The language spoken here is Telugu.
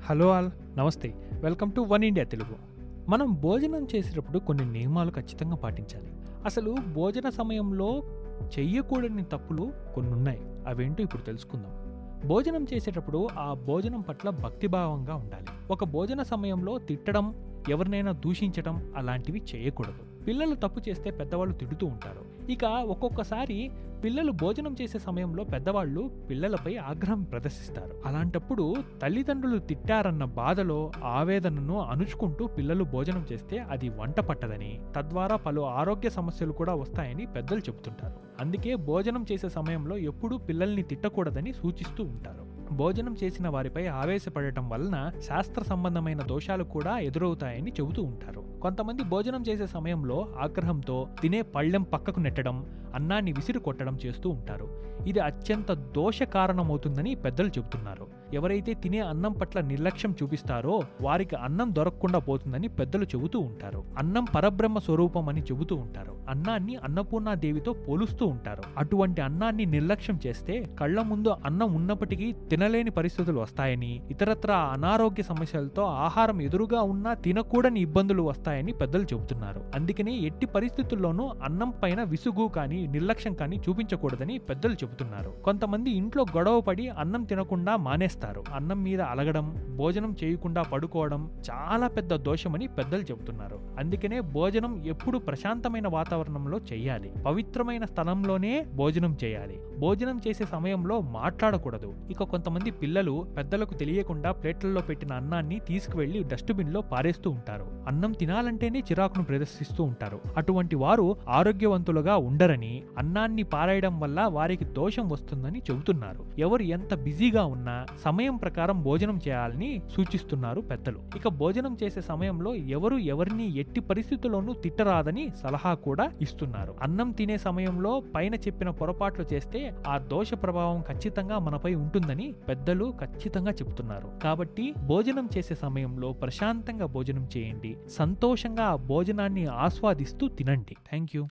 హలో ఆల్ నమస్తే welcome to one India Telugu మనం భోజనం చేసేటప్పుడు కొన్ని నియమాలు ఖచ్చితంగా పాటించాలి అసలు భోజన సమయంలో చెయ్యకూడని తప్పులు కొన్ని ఉన్నాయి అవేంటో ఇప్పుడు తెలుసుకుందాం భోజనం చేసేటప్పుడు ఆ భోజనం పట్ల భక్తిభావంగా ఉండాలి ఒక భోజన సమయంలో తిట్టడం ఎవరినైనా దూషించడం అలాంటివి చేయకూడదు పిల్లలు తప్పు చేస్తే పెద్దవాళ్ళు తిడుతూ ఉంటారు ఇక ఒక్కొక్కసారి పిల్లలు భోజనం చేసే సమయంలో పెద్దవాళ్ళు పిల్లలపై ఆగ్రహం ప్రదర్శిస్తారు అలాంటప్పుడు తల్లిదండ్రులు తిట్టారన్న బాధలో ఆవేదనను అణుచుకుంటూ పిల్లలు భోజనం చేస్తే అది వంట పట్టదని తద్వారా పలు ఆరోగ్య సమస్యలు కూడా వస్తాయని పెద్దలు చెబుతుంటారు అందుకే భోజనం చేసే సమయంలో ఎప్పుడూ పిల్లల్ని తిట్టకూడదని సూచిస్తూ ఉంటారు భోజనం చేసిన వారిపై ఆవేశపడటం వలన శాస్త్ర సంబంధమైన దోషాలు కూడా ఎదురవుతాయని చెబుతూ ఉంటారు కొంతమంది భోజనం చేసే సమయంలో ఆగ్రహంతో తినే పళ్ళెం పక్కకు నెట్టడం అన్నాన్ని విసిరి కొట్టడం చేస్తూ ఉంటారు ఇది అత్యంత దోష కారణమవుతుందని పెద్దలు చెబుతున్నారు ఎవరైతే తినే అన్నం పట్ల నిర్లక్ష్యం చూపిస్తారో వారికి అన్నం దొరకకుండా పోతుందని పెద్దలు చెబుతూ ఉంటారు అన్నం పరబ్రహ్మ స్వరూపం అని చెబుతూ ఉంటారు అన్నాన్ని అన్నపూర్ణాదేవితో పోలుస్తూ ఉంటారు అటువంటి అన్నాన్ని నిర్లక్ష్యం చేస్తే కళ్ళ ముందు అన్నం ఉన్నప్పటికీ తినలేని పరిస్థితులు వస్తాయని ఇతరత్ర అనారోగ్య సమస్యలతో ఆహారం ఎదురుగా ఉన్నా తినకూడని ఇబ్బందులు వస్తాయని పెద్దలు చెబుతున్నారు అందుకనే ఎట్టి పరిస్థితుల్లోనూ అన్నం పైన విసుగు కానీ నిర్లక్ష్యం కానీ చూపించకూడదని పెద్దలు చెబుతున్నారు కొంతమంది ఇంట్లో గొడవ పడి అన్నం తినకుండా మానేస్తారు అన్నం మీద అలగడం భోజనం చేయకుండా పడుకోవడం చాలా పెద్ద దోషమని పెద్దలు చెబుతున్నారు అందుకనే భోజనం ఎప్పుడు ప్రశాంతమైన వాతావరణంలో చేయాలి పవిత్రమైన స్థలంలోనే భోజనం చేయాలి భోజనం చేసే సమయంలో మాట్లాడకూడదు ఇక కొంతమంది పిల్లలు పెద్దలకు తెలియకుండా ప్లేట్లలో పెట్టిన అన్నాన్ని తీసుకువెళ్లి డస్ట్బిన్ లో పారేస్తూ ఉంటారు అన్నం తినాలంటేనే చిరాకును ప్రదర్శిస్తూ ఉంటారు అటువంటి వారు ఆరోగ్యవంతులుగా ఉండరని అన్నాన్ని పారేయడం వల్ల వారికి దోషం వస్తుందని చెబుతున్నారు ఎవరు ఎంత బిజీగా ఉన్నా సమయం ప్రకారం భోజనం చేయాలని సూచిస్తున్నారు పెద్దలు ఇక భోజనం చేసే సమయంలో ఎవరు ఎవరిని ఎట్టి పరిస్థితుల్లోనూ తిట్టరాదని సలహా కూడా ఇస్తున్నారు అన్నం తినే సమయంలో పైన చెప్పిన పొరపాట్లు చేస్తే ఆ దోష ప్రభావం ఖచ్చితంగా మనపై ఉంటుందని పెద్దలు ఖచ్చితంగా చెబుతున్నారు కాబట్టి భోజనం చేసే సమయంలో ప్రశాంతంగా భోజనం చేయండి సంతోషంగా ఆ భోజనాన్ని ఆస్వాదిస్తూ తినండి థ్యాంక్ యూ